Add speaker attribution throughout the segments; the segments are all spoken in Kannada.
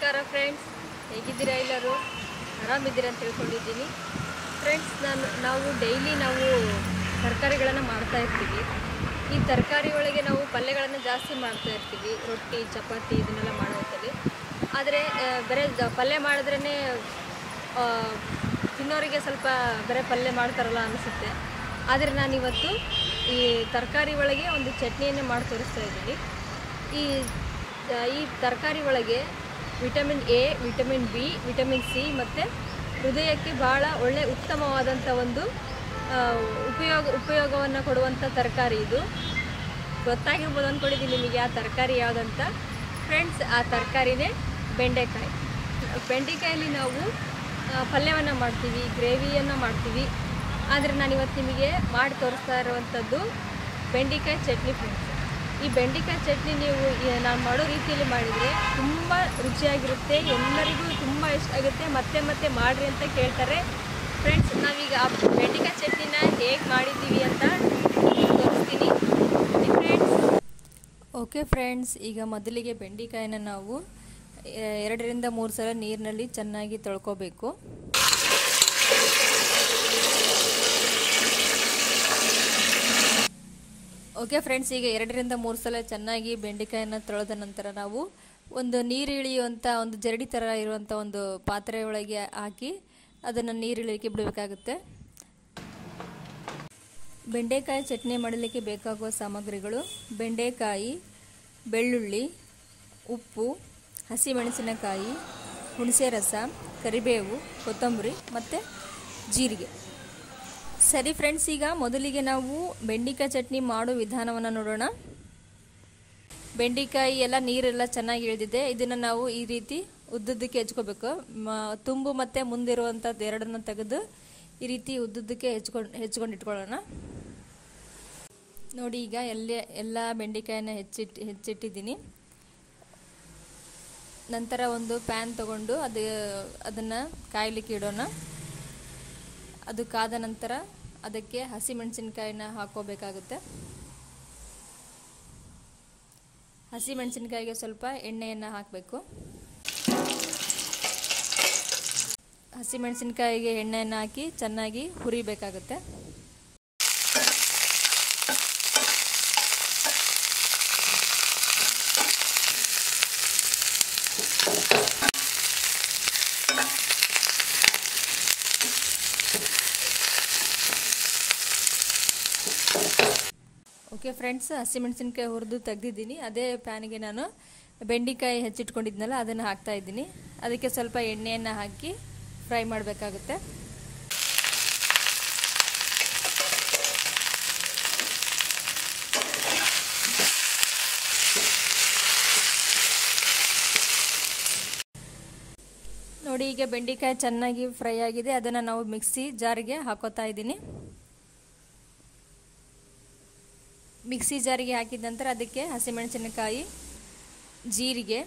Speaker 1: ನಮಸ್ಕಾರ ಫ್ರೆಂಡ್ಸ್ ಹೇಗಿದ್ದೀರಾ ಎಲ್ಲರೂ ಆರಾಮಿದ್ದೀರಾ ಅಂತ ತಿಳ್ಕೊಂಡಿದ್ದೀನಿ ಫ್ರೆಂಡ್ಸ್ ನಾನು ನಾವು ಡೈಲಿ ನಾವು ತರಕಾರಿಗಳನ್ನು ಮಾಡ್ತಾ ಇರ್ತೀವಿ ಈ ತರಕಾರಿ ಒಳಗೆ ನಾವು ಪಲ್ಯಗಳನ್ನು ಜಾಸ್ತಿ ಮಾಡ್ತಾ ಇರ್ತೀವಿ ರೊಟ್ಟಿ ಚಪಾತಿ ಇದನ್ನೆಲ್ಲ ಮಾಡ್ತೀವಿ ಆದರೆ ಆ, ಬರೀ ದ- ಪಲ್ಯ ಮಾಡಿದ್ರೇ ತಿನ್ನೋರಿಗೆ ಸ್ವಲ್ಪ ಬರೀ ಪಲ್ಯ ಮಾಡ್ತಾರಲ್ಲ ಅನಿಸುತ್ತೆ ಆದರೆ ನಾನಿವತ್ತು ಈ ತರಕಾರಿ ಒಳಗೆ ಒಂದು ಚಟ್ನಿಯನ್ನು ಮಾಡಿ ತೋರಿಸ್ತಾ ಇದ್ದೀನಿ ಈ ಆ, ಈ ತರಕಾರಿ ಒಳಗೆ vitamin A vitamin B vitamin C ಮತ್ತು ಹೃದಯಕ್ಕೆ ಭಾಳ ಒಳ್ಳೆ ಉತ್ತಮವಾದಂಥ ಒಂದು ಆ, ಉಪಯೋಗ ಉಪಯೋಗವನ್ನು ಕೊಡುವಂಥ ತರಕಾರಿ ಇದು ಗೊತ್ತಾಗಿರ್ಬೋದು ಅಂದ್ಕೊಂಡಿದ್ದೀನಿ ನಿಮಗೆ ಆ ತರಕಾರಿ ಯಾವುದಂತ ಫ್ರೆಂಡ್ಸ್ ಆ ತರಕಾರಿನೇ ಬೆಂಡೆಕಾಯಿ ಬೆಂಡೆಕಾಯಲ್ಲಿ ನಾವು ಪಲ್ಯವನ್ನು ಮಾಡ್ತೀವಿ ಗ್ರೇವಿಯನ್ನು ಮಾಡ್ತೀವಿ ಆದರೆ ನಾನಿವತ್ತು ನಿಮಗೆ ಮಾಡಿ ತೋರಿಸ್ತಾ ಇರುವಂಥದ್ದು ಬೆಂಡೆಕಾಯಿ ಚಟ್ನಿ ಫ್ರೆಂಡ್ಸ್ ಈ ಬೆಂಡೆಕಾಯಿ ಚಟ್ನಿ ನೀವು ಈ- ನಾನು ಮಾಡೋ ರೀತಿಯಲ್ಲಿ ಮಾಡಿದರೆ ತುಂಬ ರುಚಿಯಾಗಿರುತ್ತೆ ಎಲ್ಲರಿಗೂ ತುಂಬ ಇಷ್ಟ ಆಗುತ್ತೆ ಮತ್ತೆ ಮತ್ತೆ ಮಾಡಿರಿ ಅಂತ ಕೇಳ್ತಾರೆ ಫ್ರೆಂಡ್ಸ್ ನಾವೀಗ ಆ ಬೆಂಡೆಕಾಯಿ ಚಟ್ನಿನ ಹೇಗೆ ಮಾಡಿದ್ದೀವಿ ಅಂತ ತೋರಿಸ್ತೀನಿ ಫ್ರೆಂಡ್ಸ್ ಓಕೆ ಫ್ರೆಂಡ್ಸ್ ಈಗ ಮೊದಲಿಗೆ ಬೆಂಡೆಕಾಯಿನ ನಾವು ಎ- ಎರಡರಿಂದ ಮೂರು ಸಲ ನೀರಿನಲ್ಲಿ ಚೆನ್ನಾಗಿ ತೊಳ್ಕೊಬೇಕು ಓಕೆ ಫ್ರೆಂಡ್ಸ್ ಈಗ ಎರಡರಿಂದ ಮೂರು ಸಲ ಚೆನ್ನಾಗಿ ಬೆಂಡೆಕಾಯಿನ ತೊಳೆದ ನಂತರ ನಾವು ಒಂದು ನೀರು ಇಳಿಯುವಂಥ ಒಂದು ಜರಡಿ ಥರ ಇರುವಂಥ ಒಂದು ಪಾತ್ರೆ ಒಳಗೆ ಹಾಕಿ ಅದನ್ನು ನೀರು ಇಳಿಯಲಿಕ್ಕೆ ಬಿಡಬೇಕಾಗುತ್ತೆ ಬೆಂಡೆಕಾಯಿ ಚಟ್ನಿ ಮಾಡಲಿಕ್ಕೆ ಬೇಕಾಗುವ ಸಾಮಗ್ರಿಗಳು ಬೆಂಡೆಕಾಯಿ ಬೆಳ್ಳುಳ್ಳಿ ಉಪ್ಪು ಹಸಿಮೆಣಸಿನಕಾಯಿ ಹುಣಸೆ ರಸ ಕರಿಬೇವು ಕೊತ್ತಂಬರಿ ಮತ್ತು ಜೀರಿಗೆ ಸರಿ ಫ್ರೆಂಡ್ಸ್ ಈಗ ಮೊದಲಿಗೆ ನಾವು ಬೆಂಡೆಕಾಯಿ ಚಟ್ನಿ ಮಾಡೋ ವಿಧಾನವನ್ನು ನೋಡೋಣ ಬೆಂಡೆಕಾಯಿ ಎಲ್ಲ ನೀರೆಲ್ಲ ಚೆನ್ನಾಗಿ ಇಳಿದಿದೆ ಇದನ್ನು ನಾವು ಈ ರೀತಿ ಉದ್ದುದ್ದಕ್ಕೆ ಹೆಚ್ಕೋಬೇಕು ಮ ತುಂಬು ಮತ್ತು ಮುಂದಿರುವಂಥದ್ದು ಎರಡನ್ನು ತೆಗೆದು ಈ ರೀತಿ ಉದ್ದುದ್ದಕ್ಕೆ ಹೆಚ್ಕೊಂಡು ಹೆಚ್ಕೊಂಡು ಇಟ್ಕೊಳ್ಳೋಣ ನೋಡಿ ಈಗ ಎಲ್ಲ ಎಲ್ಲ ಬೆಂಡೆಕಾಯಿನ ಹೆಚ್ಚಿಟ್ಟು ಹೆಚ್ಚಿಟ್ಟಿದ್ದೀನಿ ನಂತರ ಒಂದು ಪ್ಯಾನ್ ತಗೊಂಡು ಅದು ಅದನ್ನು ಕಾಯಲಿಕ್ಕೆ ಇಡೋಣ ಅದು ಕಾದ ನಂತರ ಅದಕ್ಕೆ ಹಸಿಮೆಣಸಿನ್ಕಾಯಿನ ಹಾಕೋಬೇಕಾಗುತ್ತೆ ಹಸಿಮೆಣಸಿನ್ಕಾಯಿಗೆ ಸ್ವಲ್ಪ ಎಣ್ಣೆಯನ್ನು ಹಾಕಬೇಕು ಹಸಿಮೆಣಸಿನ್ಕಾಯಿಗೆ ಎಣ್ಣೆಯನ್ನು ಹಾಕಿ ಚೆನ್ನಾಗಿ ಹುರಿಬೇಕಾಗುತ್ತೆ ಓಕೆ ಫ್ರೆಂಡ್ಸ್ ಹಸಿಮೆಣಸಿನ್ಕಾಯಿ ಹುರಿದು ತೆಗ್ದಿದ್ದೀನಿ ಅದೇ ಪ್ಯಾನಿಗೆ ನಾನು ಬೆಂಡೆಕಾಯಿ ಹೆಚ್ಚಿಟ್ಕೊಂಡಿದ್ನಲ್ಲ ಅದನ್ನು ಹಾಕ್ತಾ ಇದ್ದೀನಿ ಅದಕ್ಕೆ ಸ್ವಲ್ಪ ಎಣ್ಣೆಯನ್ನು ಹಾಕಿ ಫ್ರೈ ಮಾಡಬೇಕಾಗುತ್ತೆ ನೋಡಿ ಈಗ ಬೆಂಡೆಕಾಯಿ ಚೆನ್ನಾಗಿ ಫ್ರೈ ಆಗಿದೆ ಅದನ್ನು ನಾವು ಮಿಕ್ಸಿ ಜಾರಿಗೆ ಹಾಕೋತಾ ಇದ್ದೀನಿ ಮಿಕ್ಸಿ ಜಾರಿಗೆ ಹಾಕಿದ ನಂತರ ಅದಕ್ಕೆ ಹಸಿಮೆಣಸಿನಕಾಯಿ ಜೀರಿಗೆ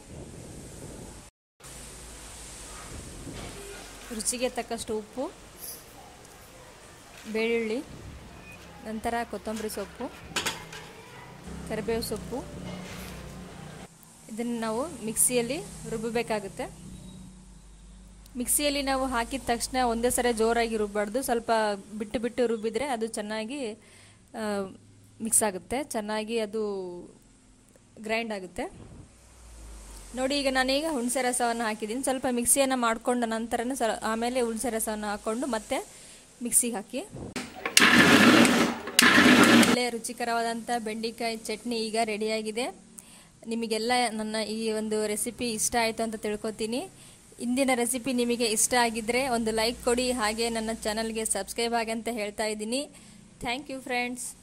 Speaker 1: ರುಚಿಗೆ ತಕ್ಕಷ್ಟು ಉಪ್ಪು ಬೆಳ್ಳುಳ್ಳಿ ನಂತರ ಕೊತ್ತಂಬರಿ ಸೊಪ್ಪು ಕರಿಬೇವು ಸೊಪ್ಪು ಇದನ್ನು ನಾವು ಮಿಕ್ಸಿಯಲ್ಲಿ ರುಬ್ಬಬೇಕಾಗುತ್ತೆ ಮಿಕ್ಸಿಯಲ್ಲಿ ನಾವು ಹಾಕಿದ ತಕ್ಷಣ ಒಂದೇ ಸರಿ ಜೋರಾಗಿ ರುಬ್ಬಾರ್ದು ಸ್ವಲ್ಪ ಬಿಟ್ಟು ಬಿಟ್ಟು ರುಬ್ಬಿದರೆ ಅದು ಚೆನ್ನಾಗಿ ಮಿಕ್ಸ್ ಆಗುತ್ತೆ ಚೆನ್ನಾಗಿ ಅದು ಗ್ರೈಂಡ್ ಆಗುತ್ತೆ ನೋಡಿ ಈಗ ನಾನೀಗ ಹುಣಸೆ ರಸವನ್ನು ಹಾಕಿದ್ದೀನಿ ಸ್ವಲ್ಪ ಮಿಕ್ಸಿಯನ್ನು ಮಾಡಿಕೊಂಡ ನಂತರನೇ ಸ್ವ ಆಮೇಲೆ ಹುಣಸೆ ರಸವನ್ನು ಹಾಕ್ಕೊಂಡು ಮತ್ತೆ ಮಿಕ್ಸಿಗೆ ಹಾಕಿ ಒಳ್ಳೆ ರುಚಿಕರವಾದಂಥ ಬೆಂಡೆಕಾಯಿ ಚಟ್ನಿ ಈಗ ರೆಡಿಯಾಗಿದೆ ನಿಮಗೆಲ್ಲ ನನ್ನ ಈ ಒಂದು ರೆಸಿಪಿ ಇಷ್ಟ ಆಯಿತು ಅಂತ ತಿಳ್ಕೊತೀನಿ ಇಂದಿನ ರೆಸಿಪಿ ನಿಮಗೆ ಇಷ್ಟ ಆಗಿದ್ದರೆ ಒಂದು ಲೈಕ್ ಕೊಡಿ ಹಾಗೆ ನನ್ನ ಚಾನಲ್ಗೆ ಸಬ್ಸ್ಕ್ರೈಬ್ ಆಗಿ ಅಂತ ಹೇಳ್ತಾ ಇದ್ದೀನಿ ಥ್ಯಾಂಕ್ ಯು ಫ್ರೆಂಡ್ಸ್